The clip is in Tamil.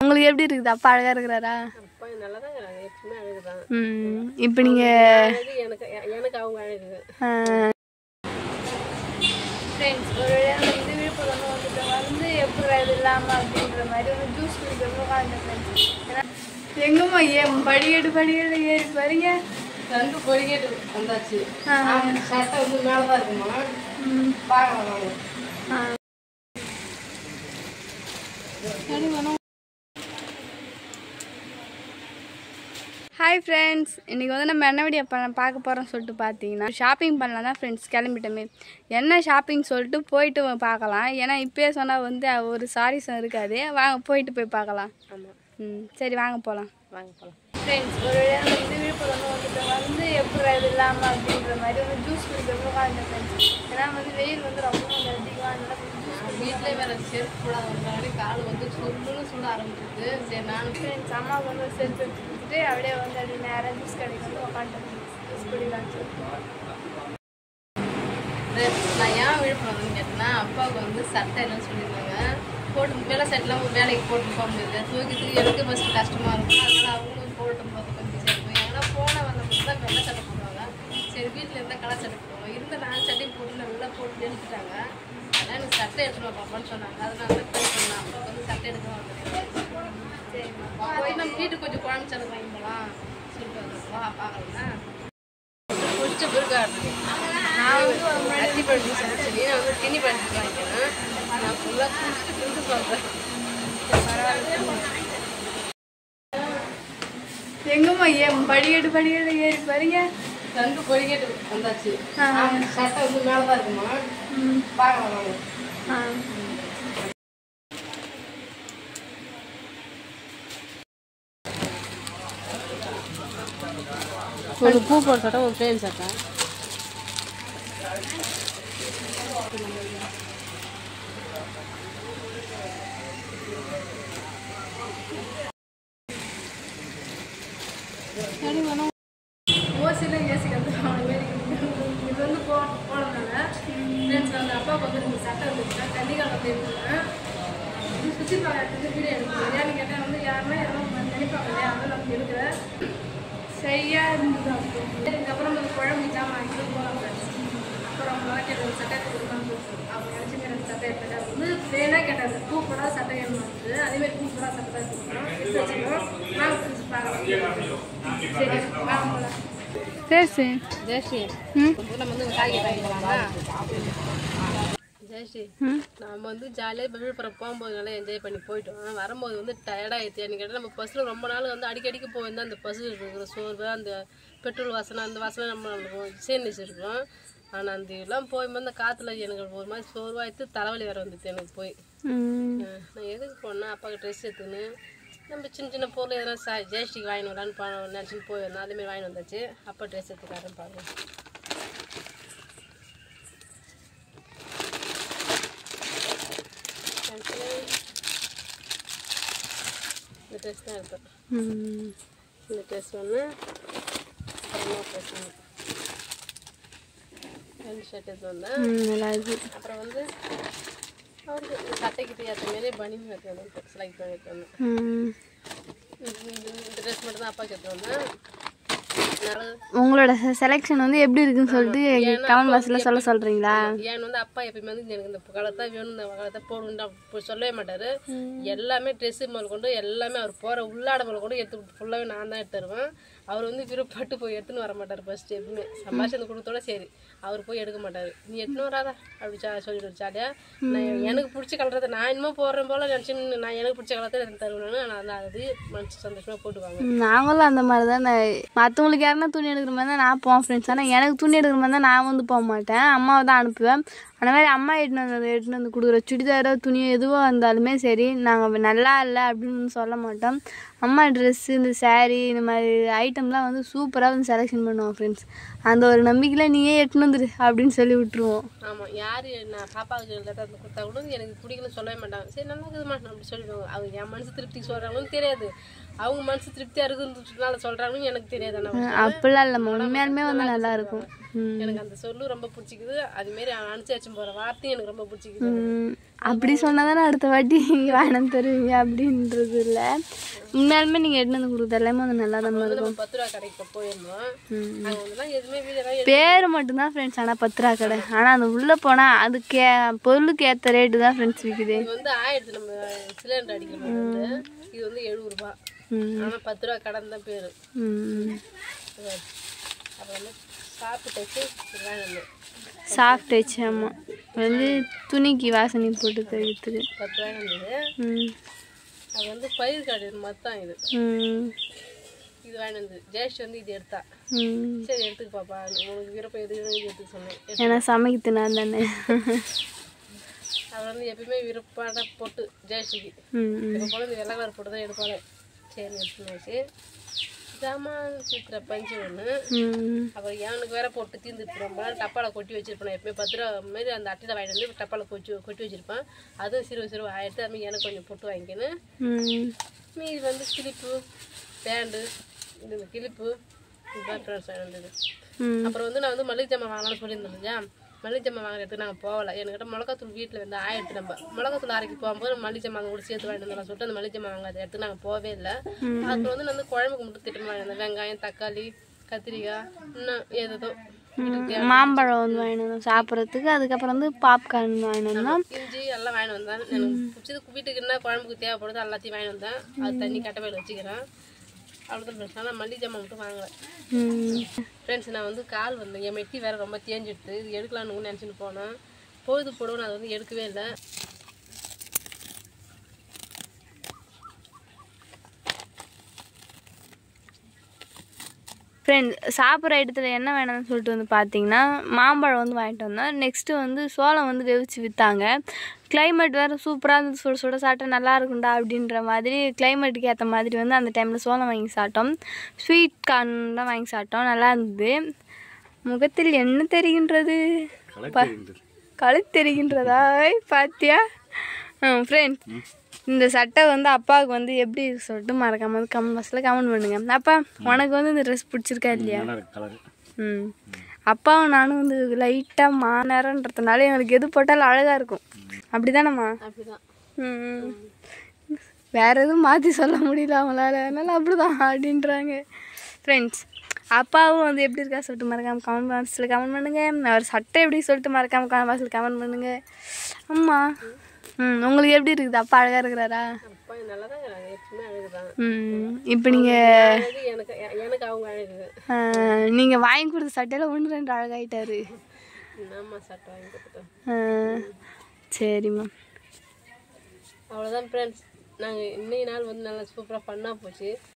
உங்களுக்கு எப்படி இருக்குது அப்பா அழகா இருக்கிறாரா அப்பா நல்லா தான் இருக்கிறாங்க எப்பவுமே அழகு தான் ம் இப்போ நீங்கள் அழகு எனக்கு எனக்கு அவங்க அழகு ஃப்ரெண்ட்ஸ் ஒரு வழியாக வந்து விழுப்புரம் வந்துட்டு வந்து எப்படி இது இல்லாமல் அப்படின்ற மாதிரி வந்து ஜூஸ் குடிக்கணும் உட்காந்து ஃப்ரெண்ட்ஸ் ஏன்னா எங்கம்மா ஏன் படிக்கட்டு படிக்கட்டு ஏறி பாருங்க ரெண்டு பொறிக்கேட்டு வந்தாச்சு ஆ. சட்டை வந்து மேலே தான் இருக்குமா ம். பார்க்கலாம் வாங்க ஆ. ஹாய் ஃப்ரெண்ட்ஸ் இன்றைக்கி வந்து நம்ம என்ன வீடியோ பண்ண பார்க்க போகிறோம்னு சொல்லிட்டு பார்த்தீங்கன்னா ஷாப்பிங் பண்ணலாம் தான் ஃப்ரெண்ட்ஸ் கிளம்பிட்டோமே என்ன ஷாப்பிங் சொல்லிட்டு போயிட்டு பார்க்கலாம் ஏன்னா இப்போயே சொன்னால் வந்து ஒரு சாரீஸும் இருக்காது வாங்க போயிட்டு போய் பார்க்கலாம் ஆமாம் ம் சரி வாங்க போகலாம் வாங்க போகலாம் ஃப்ரெண்ட்ஸ் ஒரு வழியாக வந்து விழுப்புரம் வந்துட்டு வந்து எப்படி இது இல்லாமல் அப்படின்ற மாதிரி வந்து ஜூஸ் குடிக்கணும் உட்காந்து ஃப்ரெண்ட்ஸ் ஏன்னா வந்து வெயில் வந்து ரொம்ப கொஞ்சம் அதிகமாக அதனால ஜூஸ் வீட்டிலே வேற செருப்பு போடாத முன்னாடி கால் வந்து சுருன்னு சுட ஆரம்பிச்சிருக்கு சரி நானும் ஃப்ரெண்ட்ஸ் அம்மாவுக்கு வந்து செல்ஃபி எடுத்துக்கிட்டு அப்படியே வந்து அப்படி நேராக ஜூஸ் கடைக்கு வந்து உட்காந்துட்டு ஜூஸ் குடிக்கலாம்னு சொல்லிட்டு நான் ஏன் விழுப்புரம் வந்து கேட்டேன்னா அப்பாவுக்கு வந்து சட்டை இல்லைன்னு சொல்லியிருந்தாங்க போட்டு வெள்ளை சட்டைலாம் ஒரு வேலைக்கு போட்டு போக முடியாது தூக்கிட்டு எனக்கு ஃபஸ்ட்டு கஷ்டமாக இருக்கும் அதனால அவங்களும் போட்டு போது கொஞ்சம் சரி ஏன்னா போன வந்த மட்டும் தான் வெள்ளை சட்டை போடுவாங்க சரி வீட்டில் இருந்தால் கலர் சட்டை போடுவாங்க இருந்த நாலு சட்டையும் போட்டு நல்லா போட்டு எடுத்துட்டாங்க அதனால் எனக்கு சட்டை எடுத்துட்டு வா பாப்பான்னு சொன்னாங்க அதனால தான் போய் சொன்னேன் அப்பாவுக்கு வந்து சட்டை எடுத்து வாங்க சரிம்மா போய் நம்ம வீட்டுக்கு கொஞ்சம் குழம்பு சட்டை வாங்கி போகலாம் சொல்லிட்டு வந்தோம் வா பார்க்கலாம் பிடிச்ச பிறகு நான் வந்து அத்தி பழம் சரி சரி நான் வந்து திணி பழத்துக்கு வாங்கிக்கிறேன் நான் ஃபுல்லாக குடிச்சிட்டு குடிச்சு சொல்கிறேன் எங்கம்மா ஏன் படிக்கட்டு படிக்கட்டு ஏறி பாருங்க ரெண்டு பொறிக்கேட்டு வந்தாச்சு ஆ. சட்டை வந்து மேலே தான் இருக்குமா ம். பார்க்கலாம் வாங்க ஆ ஒரு பூ போட சட்டை ஒரு பிளேன் சட்டை ஓசியில் ஏசி கற்றுக்காங்க இது வந்து போ போனதுனால ஃப்ரெண்ட்ஸ் வந்து அப்பாவுக்கு வந்து ரெண்டு சட்டை வந்துருக்கேன் கன்னிகாலத்தில் இருந்தேன் சுற்றி பார்க்கறதுக்கு வீடியோ எடுக்கணும் ஏன்னு கேட்டால் வந்து யாருன்னா யாரும் நினைப்பாங்க இல்லையா அதனால நமக்கு எடுக்கிற சரியாக இருந்தது அப்போ இதுக்கப்புறம் வந்து குழம்பு ஜாமான் வாங்கிட்டு போகலாம் ஃப்ரெண்ட்ஸ் அப்புறம் அவங்க வர ரெண்டு சட்டை கொடுக்கலாம்னு அவங்க நினச்சி ரெண்டு சட்டை எடுத்துட்டு அவர் வந்து வேணா கேட்டார் பூ போடாத சட்டை வேணுமான்னு அதேமாதிரி பூ போடாத சட்டை தான் கொடுக்கணும் எடுத்து வச்சுக்கணும் நாங்கள் ஃப்ரெண்ட்ஸ் பார்க்கலாம் சரி வாங்க போகலாம் சரி சரி ஜெயஸ்ரீ ம் நம்ம வந்து காய்கறி வாங்கிக்கலாமா ஜெயஸ்ரீ ம் நம்ம வந்து ஜாலியாக இப்போ விழுப்புரம் போகும்போது நல்லா என்ஜாய் பண்ணி போயிட்டோம் வரும்போது வந்து டயர்டாகிடுச்சு எனக்கு கேட்டால் நம்ம பஸ்ஸில் ரொம்ப நாள் வந்து அடிக்கடிக்கு போயிருந்தா அந்த பஸ்ஸில் இருக்கிற சோர்வு அந்த பெட்ரோல் வாசனை அந்த வாசனை நம்ம நம்மளுக்கு சேர்ந்துச்சு இருக்கும் ஆனால் அந்த இதெல்லாம் போகும்போது அந்த காற்றுல எனக்கு ஒரு மாதிரி சோர்வாயிட்டு தலைவலி வேறு வந்துச்சு எனக்கு போய் ம் அஹ் நான் எதுக்கு போனேன் அப்பாவுக்கு ட்ரெஸ் எடுத்துன்னு நம்ம சின்ன சின்ன பொருள் எதனா சா ஜெயஸ்டிக்கு வாங்கி வரலான்னு நினச்சின்னு போயிருந்தோம் அதேமாதிரி வாங்கி வந்தாச்சு அப்பா ட்ரெஸ் எடுத்துக்காரன் பாருங்க இந்த ட்ரெஸ் தான் எடுத்தேன் ம் இந்த ட்ரெஸ் ஒன்று அப்புறமா ட்ரெஸ் ஒன்று ரெண்டு ஷர்ட் எடுத்து வந்தேன் ம், நல்லா இருக்கு அப்புறம் வந்து அவருக்கு சட்டைக்கு ஏற்ற மாரி பனியன் எடுத்து வந்தேன் செலக்ட் பண்ணி எடுத்து வந்தேன் ம். இந்த- இந்த ட்ரெஸ் மட்டும் தான் அப்பாவுக்கு எடுத்து வந்தேன் நல்ல உங்களோட செலெக்ஷன் வந்து எப்படி இருக்குன்னு சொல்லிட்டு கமெண்ட் பாக்ஸில் சொல்ல சொல்கிறீங்களா ஏன் வந்து அப்பா எப்பயுமே வந்து எனக்கு இந்த கலர் தான் வேணும் இந்த கலர் தான் போடணும் அப்படி சொல்லவே மாட்டாரு எல்லாமே ட்ரெஸ்ஸு முதல் கொண்டு எல்லாமே அவர் போகிற உள்ளாட முதல் கொண்டு எடுத்து ஃபுல்லாகவே நான் தான் எடுத்து தருவேன் அவர் வந்து விருப்பப்பட்டு போய் எடுத்துன்னு வர மாட்டார் ஃபர்ஸ்ட் எப்பவுமே சம்பாஷணம் கொடுத்தோட சரி அவர் போய் எடுக்க மாட்டார் நீ எடுத்துன்னு வராதா அப்படி ஜா சொல்லிட்டு ஜாலியாக நான் எனக்கு பிடிச்ச கலரத்தை நான் இன்னமும் போடுறேன் போல நினச்சின்னு நான் எனக்கு பிடிச்ச கலரத்தை எனக்கு தருவேன்னு நான் அந்த அது மனசு சந்தோஷமாக போட்டுவாங்க நாங்களும் அந்த மாதிரி தான் மற்றவங்களுக்கு யாருன்னா துணி எடுக்கிற மாதிரி தான் நான் போவேன் ஃப்ரெண்ட்ஸ் ஆனால் எனக்கு துணி எடுக்கிற மாதிரி தான் நான் வந்து போக மாட்டேன் அம்மாவை தான் அனுப்புவேன் அந்த மாதிரி அம்மா எடுத்துன்னு வந்து எடுத்துன்னு வந்து கொடுக்குற சுடிதாரோ துணியோ எதுவோ இருந்தாலுமே சரி நாங்கள் நல்லா இல்லை அப்படின்னு சொல்ல மாட்டோம் அம்மா ட்ரெஸ்ஸு இந்த saree இந்த மாதிரி ஐட்டம்லாம் வந்து சூப்பராக வந்து செலெக்ஷன் பண்ணுவோம் ஃப்ரெண்ட்ஸ் அந்த ஒரு நம்பிக்கையில் நீயே எடுத்துன்னு வந்துரு அப்படின்னு சொல்லி விட்டுருவோம் ஆமாம் யார் நான் பாப்பாவுக்கு லெட்டர் கொடுத்தா கூட எனக்கு பிடிக்கலன்னு சொல்லவே மாட்டாங்க சரி நல்லா இருக்குதுமா நான் அப்படி சொல்லிடுவாங்க அவங்க என் மனசு திருப்திக்கு சொல்கிறாங்கன்னு தெரியாது அவங்க மனசு திருப்தியாக இருக்குன்றதுனால சொல்கிறாங்கன்னு எனக்கு தெரியாது ஆனால் அப்படிலாம் இல்லைம்மா உண்மையாலுமே வந்து நல்லா இருக்கும் ம் எனக்கு அந்த சொல்லு ரொம்ப பிடிச்சிக்குது அதுமாரி அனுசரிச்சு அடிச்சுட்டு போகிற வார்த்தையும் எனக்கு ரொம்ப பிடிச்சிக்குது ம், அப்படி சொன்னால் தானே அடுத்த வாட்டி வாங்கினு தருவீங்க அப்படின்றது இல்லை உண்மையாலுமே நீங்கள் எடுத்து வந்து கொடுத்த எல்லாமே அது நல்லா தான் வந்து இருக்கும் நம்ம பத்து ரூபா கடைக்கு இப்போ போயிருந்தோம் ம். அங்கே வந்துலாம் எதுவுமே வீடியோலாம் பேர் மட்டும்தான் ஃப்ரெண்ட்ஸ் ஆனால் பத்து ரூபா கடை ஆனால் அது உள்ளே போனால் அதுக்கு பொருளுக்கு ஏற்ற ரேட்டு தான் ஃப்ரெண்ட்ஸ் விற்குது இது வந்து ஆயிரத்து நம்ம சிலிண்டர் அடிக்கிற மாதிரி வந்து இது வந்து எழுபது ரூபா ம் ஆனால் பத்து ரூபா கடன் தான் பேர் ம் அப்புறம் வந்து சாப்பிட்டு வச்சு வேணும் சாஃப்ட் டச் ஆமாம் வந்து துணிக்கு வாசனை போட்டு தவிர்த்துது பத்து ரூபாய் இருந்தது ம் அது வந்து பயிர் காடு மொத்தம் இது ம் இது வாங்கிட்டு வந்து ஜெயஸ்ரீ வந்து இது எடுத்தா ம் சரி எடுத்துக்க பாப்பா உனக்கு விருப்பம் எது வேணும் இது எடுத்துக்க சொன்னேன் ஏன்னா சமைக்கிறது நான் தானே அவர் வந்து எப்பயுமே விருப்பான பொட்டு ஜெயஸ்ரீக்கு ம் ம் இப்போ போல இந்த வெள்ளை கலர் போட்டு தான் எடுப்பாரு சரி எடுத்துனாச்சு ஜாமான் சித்திர பஞ்சு ஒன்று ம் அப்புறம் எனக்கு வேற போட்டு தீர்ந்துட்டு ரொம்ப நாள் டப்பாவில் கொட்டி வச்சிருப்பேன் எப்பவுமே பத்து ரூபா மாரி அந்த அட்டையில் வாங்கிட்டு வந்து டப்பாவில் கொட்டி கொட்டி வச்சிருப்பேன் அதுவும் சிறுவ சிறுவ ஆயிடுத்து அது மாதிரி எனக்கு கொஞ்சம் பொட்டு வாங்கிக்கின்னு ம் மீதி வந்து கிளிப்பு பேண்டு இது இந்த கிளிப்பு இதுதான் ஃப்ரெண்ட்ஸ் வாங்கினது ம் அப்புறம் வந்து நான் வந்து மளிகை ஜாமான் வாங்கலாம்னு சொல்லியிருந்தேன் இல்லையா மளிகை ஜாமான் வாங்குற இடத்துக்கு நாங்கள் போகல என்கிட்ட மிளகாத்தூள் வீட்டில் வந்து ஆயிடுத்து நம்ம மிளகாத்தூள் அரைக்கி போகும்போது மளிகை ஜாமான் கூட சேர்த்து வாங்கிட்டு வந்தோம் சொல்லிட்டு அந்த மளிகை ஜாமான் வாங்காத இடத்துக்கு நாங்கள் போகவே இல்லை அப்புறம் வந்து நான் வந்து குழம்புக்கு மட்டும் திட்டம் வாங்கினேன் வெங்காயம் தக்காளி கத்திரிக்காய் இன்னும் ஏதோ வீட்டுக்கு தேவை மாம்பழம் வந்து வாங்கிட்டு வந்தோம் சாப்பிட்றதுக்கு அதுக்கப்புறம் வந்து பாப்கார்ன் வாங்கிட்டு வந்தோம் இஞ்சி எல்லாம் வாங்கிட்டு வந்தேன் எனக்கு பிடிச்சது வீட்டுக்கு என்ன குழம்புக்கு தேவைப்படுது எல்லாத்தையும் வாங்கிட்டு வந்தேன் அது தண்ணி கட்டவையில் வச்சுக்கிறேன் அவ்வளோதான் ஃப்ரெண்ட்ஸ் ஆனால் மல்லிகை ஜாமான் மட்டும் வாங்கலை ம் ஃப்ரெண்ட்ஸ் நான் வந்து கால் வந்து என் மெட்டி வேறு ரொம்ப தேஞ்சிடுது இது எடுக்கலாம்னு நினச்சிட்டு போனேன் பொழுது போடுவோம் நான் அதை வந்து எடுக்கவே இல்லை ஃப்ரெண்ட் சாப்பிட்ற இடத்துல என்ன வேணும்னு சொல்லிட்டு வந்து பார்த்தீங்கன்னா மாம்பழம் வந்து வாங்கிட்டு வந்தோம் நெக்ஸ்ட்டு வந்து சோளம் வந்து வெவிச்சு விற்றாங்க கிளைமேட் வேறு சூப்பராக இருந்தது சுட சுட சாப்பிட்டா நல்லா இருக்கும்டா அப்படின்ற மாதிரி கிளைமேட்டுக்கு ஏற்ற மாதிரி வந்து அந்த டைமில் சோளம் வாங்கி சாப்பிட்டோம் ஸ்வீட் கார்ன் தான் வாங்கி சாப்பிட்டோம் நல்லா இருந்தது முகத்தில் என்ன தெரிகின்றது ப- களை தெரிகின்றதா ஐய், பாத்தியா ஃப்ரெண்ட் இந்த சட்டை வந்து அப்பாவுக்கு வந்து எப்படி இருக்கு சொல்லிட்டு மறக்காம வந்து கமெண்ட் பாக்ஸில் கமெண்ட் பண்ணுங்க அப்பா உனக்கு வந்து இந்த ட்ரெஸ் பிடிச்சிருக்கா இல்லையா கலர் ம் அப்பாவும் நானும் வந்து லைட்டாக மாநேரன்றதுனால எங்களுக்கு எது போட்டாலும் அழகாக இருக்கும் அப்படி தானேம்மா அப்படிதான் ம் வேற எதுவும் மாற்றி சொல்ல முடியல அவங்களால அதனால அப்படிதான் அப்படின்றாங்க ஃப்ரெண்ட்ஸ் அப்பாவும் வந்து எப்படி இருக்கா சொல்லிட்டு மறக்காம கமெண்ட் பாக்ஸில் கமெண்ட் பண்ணுங்க அவர் சட்டை எப்படி சொல்லிட்டு மறக்காம கமெண்ட் பாக்ஸில் கமெண்ட் பண்ணுங்க அம்மா ம் உங்களுக்கு எப்படி இருக்குது அப்பா அழகாக இருக்கிறாரா அப்பா நல்லா தான் இருக்கிறாங்க எப்பவுமே அழகுதான் ம் இப்போ நீங்கள் அழகு எனக்கு எ- எனக்கு அவங்க அழகு நீங்கள் வாங்கி கொடுத்த சட்டையில் ஒன்று ரெண்டு அழகாயிட்டாரு என்னம்மா சட்டை வாங்கி கொடுத்துட்டேன் ஆ, சரிம்மா அவ்வளோதான் ஃப்ரெண்ட்ஸ் நாங்கள் இன்னைக்கு நாள் வந்து நல்லா சூப்பராக ஃபன்னாக போச்சு